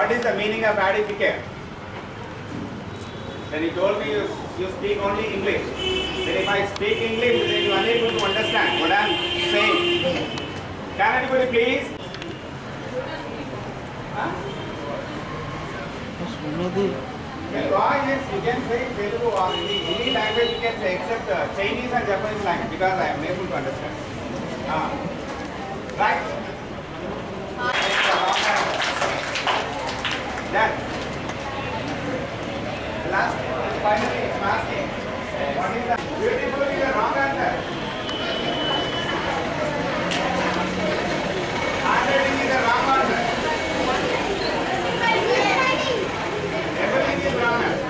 What is the meaning of adificare? Then he told me you, you speak only English. Then if I speak English, then you are unable to understand what I am saying. Can anybody please? Huh? ఉన్నది The law is you can say Telugu or any, any language you can say except uh, Chinese and Japanese language because I am able to understand. Ah. Right? Then, the last, finally, I'm asking, what is the beautiful is the wrong answer? Handwriting is the wrong answer. Everything is wrong answer.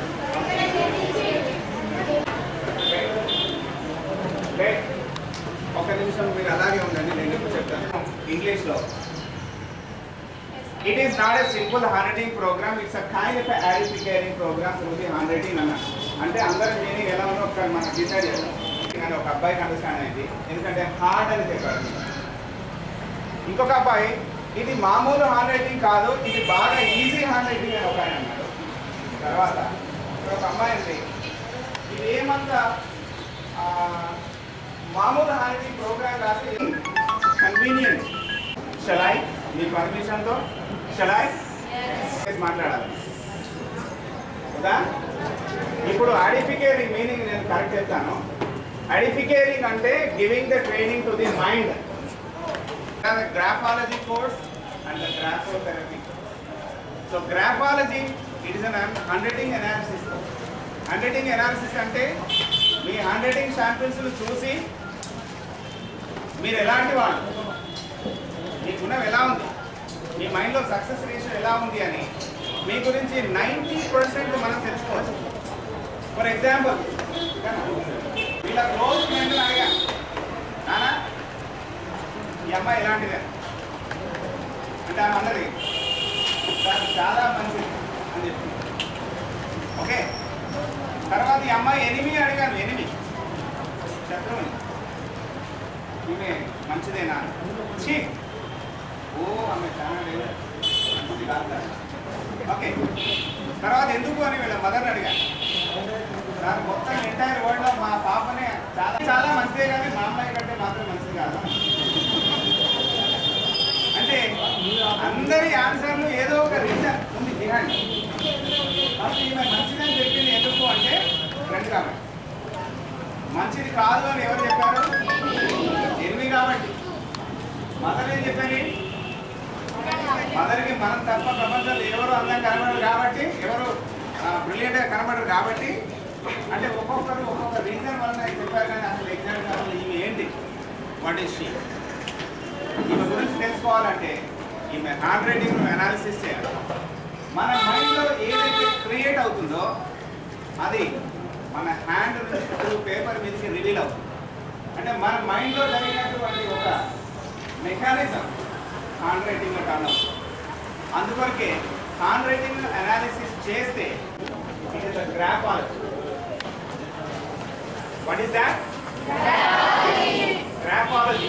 Wait. ఒక నిమిషం మీరు అలాగే ఉండండి నేను ఇప్పుడు చెప్తాను ఇంగ్లీష్లో it is not a simple handwriting program it's a kind of identifying program through the handwriting అన్న అంటే అందరి మీనింగ్ ఎలా ఉందో ఒకసారి మనం డిసైడ్ చేద్దాం అని ఒక అబ్బాయికి అండర్స్టాండ్ అయింది ఎందుకంటే హార్డ్ అని చెప్పాడు ఇంకొక అబ్బాయి ఇది మామూలు హ్యాండ్ రైటింగ్ కాదు ఇది బాగా ఈజీ హ్యాండ్ రైటింగ్ అని ఒక ఆయన అన్నాడు తర్వాత ఇక్కడ ఒక అమ్మాయి ఉంది ఇది ఏమంతా ఆ, మామూలు హ్యాండ్ రైటింగ్ ప్రోగ్రామ్ రాసి కన్వీనియంట్ షలాయ్ మీ పర్మిషన్తో షలాయ్ మాట్లాడాలి కదా ఇప్పుడు ఐడిఫికేరింగ్ మీనింగ్ నేను కరెక్ట్ చెప్తాను ఐడిఫికేరింగ్ అంటే giving the training to the mind graphology course and the graphotherapy so graphology it is an handwriting analysis handwriting analysis అంటే మీ హ్యాండ్ రైటింగ్ శాంపిల్స్ను చూసి మీరు ఎలాంటి వాళ్ళు మీ గుణం ఎలా ఉంది మీ మైండ్లో సక్సెస్ రేషియో ఎలా ఉంది అని మీ గురించి నైంటీ పర్సెంట్ మనం తెలుసుకోవచ్చు ఫర్ ఎగ్జాంపుల్ వీళ్ళ క్లోజ్ ఫ్రెండ్ అడిగా నానా ఈ అమ్మాయి ఎలాంటిదే అంటే ఆమె అన్నది "సార్, చాలా మంచిది అని చెప్పి ఓకే తర్వాత ఈ అమ్మాయి ఎనిమి అడిగాను ఎనిమి శత్రువుని ఈమె మంచిదేనా ఛీ ఓ ఆమె చాలా లేదు మంచిది కాదు ఓకే తర్వాత ఎందుకు అని వీళ్ళ మదర్ని అడిగాను సార్ మొత్తం ఎంటైర్ వరల్డ్లో మా పాపనే చాలా చాలా మంచిదే కానీ మా అమ్మాయి కంటే మాత్రం మంచిది కాదు అంటే అందరి ఆన్సర్లు ఏదో ఒక రీజన్ ఉంది బిహైండ్ ఫస్ట్ ఈమె మంచిదని చెప్పింది ఎందుకు అంటే ఫ్రెండ్ కాబట్టి మంచిది కాదు అని ఎవరు చెప్పారు ఎనిమిది కాబట్టి మదర్ ఏం చెప్పారు మదర్కి మనం తప్ప ప్రపంచంలో ఎవరు అందం కనబడరు కాబట్టి ఎవరు బ్రిలియంట్గా కనబడరు కాబట్టి అంటే ఒక్కొక్కరు ఒక్కొక్క రీజన్ వలన చెప్పారు కానీ అసలు ఎగ్జాక్ట్ అసలు ఈమె ఏంటి వాట్ ఈస్ షీ ఈమె గురించి తెలుసుకోవాలంటే ఈమె హ్యాండ్ రైటింగ్ అనాలిసిస్ చేయాలి మన మైండ్లో ఏదైతే క్రియేట్ అవుతుందో అది మన హ్యాండ్ నుంచి పేపర్ మీదకి రివీల్ అవుతుంది అంటే మన మైండ్లో జరిగినటువంటి ఒక మెకానిజం హ్యాండ్ రైటింగ్లో టర్న్ అవుతుంది అందుకొరకే హ్యాండ్ రైటింగ్ అనాలిసిస్ చేస్తే it is graphology what is that graphology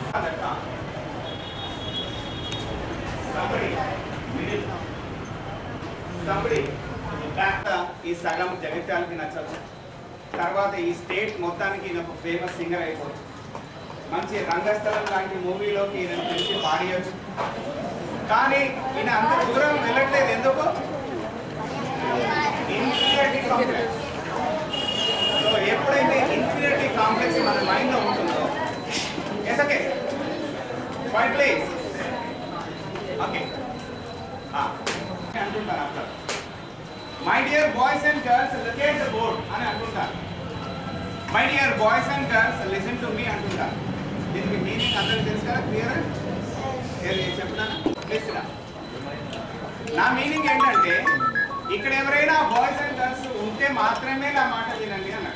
somebody middle somebody back ఈ సగం జగిత్యాలకి నచ్చచ్చు తర్వాత ఈ స్టేట్ మొత్తానికి ఈయన ఒక ఫేమస్ సింగర్ అయిపోవచ్చు మంచి రంగస్థలం లాంటి మూవీలోకి ఈయన పిలిచి పాడియచ్చు కానీ ఈయన అంత దూరం వెళ్ళట్లేదు ఎందుకు ఇన్ఫీరియారిటీ కాంప్లెక్స్ సో ఎప్పుడైతే ఇన్ఫీరియారిటీ కాంప్లెక్స్ మన మైండ్లో ఉంటుందో yes okay five place okay అంటుంటాను అట్లా my dear boys and girls look at the board అని అంటుంటాను my dear boys and girls listen to me అంటుంటాను దీనికి మీనింగ్ అందరికి తెలుసు కదా క్లియర్ చెప్తాను ప్లీజ్ నా మీనింగ్ ఏంటంటే ఇక్కడ ఎవరైనా బాయ్స్ అండ్ గర్ల్స్ ఉంటే మాత్రమే నా మాట వినండి అన్నాడు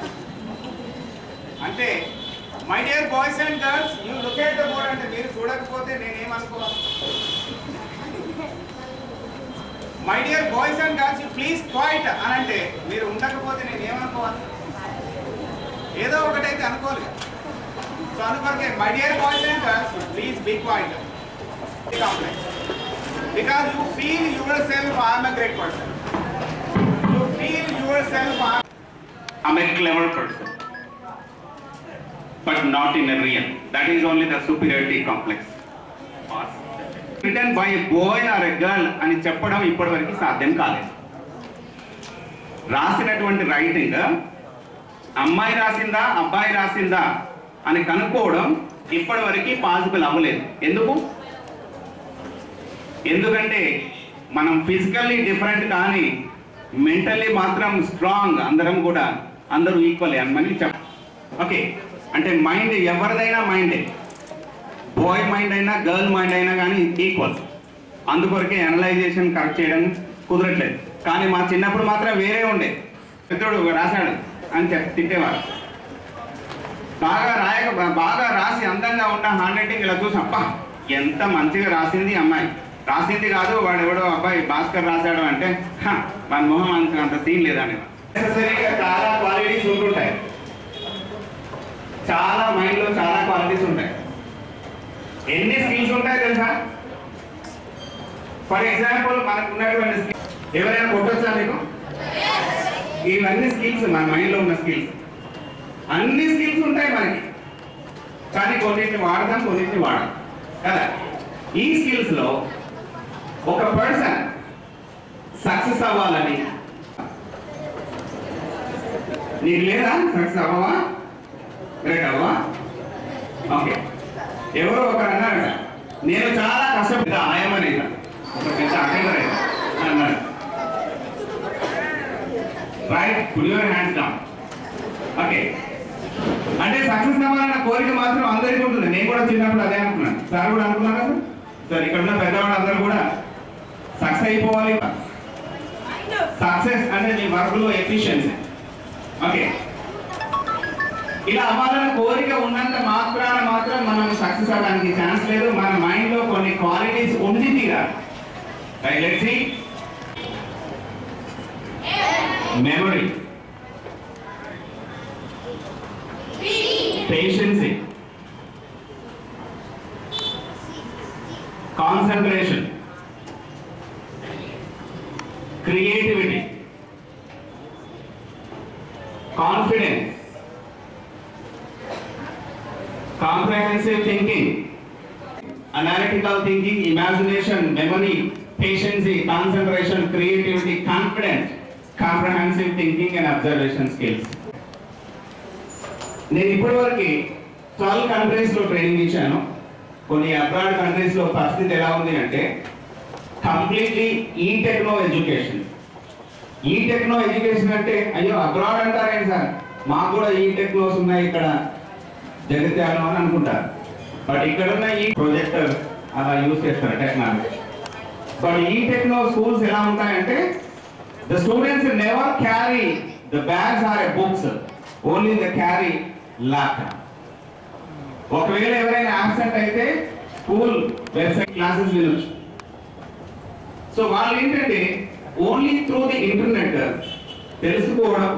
అంటే my dear boys and girls you look at the board అంటే మీరు చూడకపోతే నేనేమనుకోవాలి my dear boys and girls you please quiet అని అంటే మీరు ఉండకపోతే నేను ఏమనుకోవాలి ఏదో ఒకటైతే అనుకోవాలి కదా. సో అందుకొరకే my dear boys and girls please be quiet complex because you feel yourself I'm a great person you feel yourself I'm a clever person but not in a real. That is only the superiority complex. Written by a boy or a girl అని చెప్పడం ఇప్పటివరకు సాధ్యం కాలేదు రాసినటువంటి writing అమ్మాయి రాసిందా అబ్బాయి రాసిందా అని కనుక్కోవడం ఇప్పటివరకు పాసిబుల్ అవ్వలేదు ఎందుకు ఎందుకంటే మనం ఫిజికల్లీ డిఫరెంట్ కానీ మెంటల్లీ మాత్రం స్ట్రాంగ్ అందరం కూడా అందరూ ఈక్వల్ అని చెప్ప ఓకే అంటే మైండ్ ఎవరిదైనా మైండే బాయ్ మైండ్ అయినా గర్ల్ మైండ్ అయినా కానీ ఈక్వల్ అందుకొరకే అనలైజేషన్ కరెక్ట్ చేయడం కుదరట్లేదు కానీ మా చిన్నప్పుడు మాత్రం వేరే ఉండే పెద్దోడు రాశాడు అని చెప్పి తిట్టేవారు బాగా రాయక బాగా రాసి అందంగా ఉన్న హ్యాండ్ రైటింగ్ ఇలా చూసి అబ్బా ఎంత మంచిగా రాసింది ఈ అమ్మాయి రాసింది కాదు వాడు ఎవడో అబ్బాయి భాస్కర్ రాశాడు అంటే "హ, వాని మొహం అంత అంత సీన్ లేదని నెససరీగా చాలా క్వాలిటీస్ ఉంటుంటాయి చాలా మైండ్ లో చాలా క్వాలిటీస్ ఉంటాయి ఎన్ని స్కిల్స్ ఉంటాయి తెలుసా ఫర్ ఎగ్జాంపుల్ మనకు ఉన్నటువంటి skills. ఎవరైనా కొట్టొచ్చా మీకు ఇవన్నీ స్కిల్స్ మన మైండ్ లో ఉన్న స్కిల్స్ అన్ని స్కిల్స్ ఉంటాయి మనకి కానీ కొన్నింటిని వాడదాం కొన్నింటిని వాడదాం కదా ఈ స్కిల్స్ లో ఒక పర్సన్ సక్సెస్ అవ్వాలని నీకు లేదా సక్సెస్ అవ్వవా గ్రేట్ అవ్వా ఓకే ఎవరో ఒకరు అన్నారట నేను చాలా కష్టపడ్డా ఆయమని ఒక పెద్ద అటెండర్ అన్నాడు right pull your hands down okay అంటే సక్సెస్ అవ్వాలన్న కోరిక మాత్రం అందరికీ ఉంటుంది నేను కూడా చిన్నప్పుడు అదే అనుకున్నాను సార్ కూడా అనుకున్నాను కదా సార్ ఇక్కడ ఉన్న పెద్దవాళ్ళు అందరూ కూడా సక్సెస్ అయిపోవాలి సక్సెస్ అంటే మీ వర్క్ లో ఎఫిషియన్సీ ఓకే ఇలా అవ్వాలన్న కోరిక ఉన్నంత మాత్రాన మాత్రం మనం సక్సెస్ అవ్వడానికి ఛాన్స్ లేదు మన మైండ్ లో కొన్ని క్వాలిటీస్ ఉండి తీరాలి right let's see memory patience concentration creativity confidence comprehensive thinking, analytical thinking, imagination, memory, patience, concentration, creativity, confidence, comprehensive thinking and observation skills. నేను ఇప్పటివరకు ట్వెల్వ్ కంట్రీస్ లో ట్రైనింగ్ ఇచ్చాను కొన్ని అబ్రాడ్ కంట్రీస్ లో పరిస్థితి ఎలా ఉంది అంటే కంప్లీట్లీ ఈ టెక్నో ఎడ్యుకేషన్ ఈ టెక్నో ఎడ్యుకేషన్ అంటే అయ్యో అబ్రాడ్ అంటారేంటి సార్ మాకు కూడా ఈ టెక్నోస్ ఉన్నాయి ఇక్కడ జగిత్యాలను అని అనుకుంటారు బట్ ఇక్కడ ఉన్న ఈ ప్రొజెక్టర్ అలా యూజ్ చేస్తారు టెక్నాలజీ బట్ ఈ టెక్నో స్కూల్స్ ఎలా ఉంటాయంటే the students never carry the bags or a books only the carry laptop ఒకవేళ ఎవరైనా ఆబ్సెంట్ అయితే స్కూల్ వెబ్సైట్ క్లాసెస్ వినొచ్చు సో వాళ్ళు ఏంటంటే ఓన్లీ త్రూ ది ఇంటర్నెట్ తెలుసుకోవడం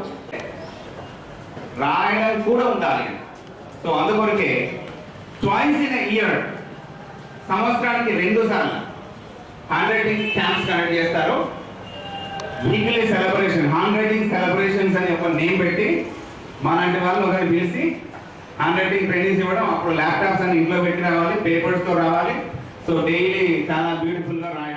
రాయడం కూడా ఉండాలి సో అందుకొరకే ట్వైస్ ఇన్ ఇయర్ సంవత్సరానికి రెండు సార్లు హ్యాండ్ రైటింగ్ క్యాంప్స్ కండక్ట్ చేస్తారు weekly celebration handwriting celebrations అని ఒక నేమ్ పెట్టి మాలాంటి వాళ్ళు ఒకరిని పిలిచి హ్యాండ్ రైటింగ్ ట్రైనింగ్స్ ఇవ్వడం అప్పుడు ల్యాప్టాప్స్ అన్ని ఇంట్లో పెట్టి రావాలి పేపర్స్తో రావాలి సో డైలీ చాలా బ్యూటిఫుల్గా రాయాలి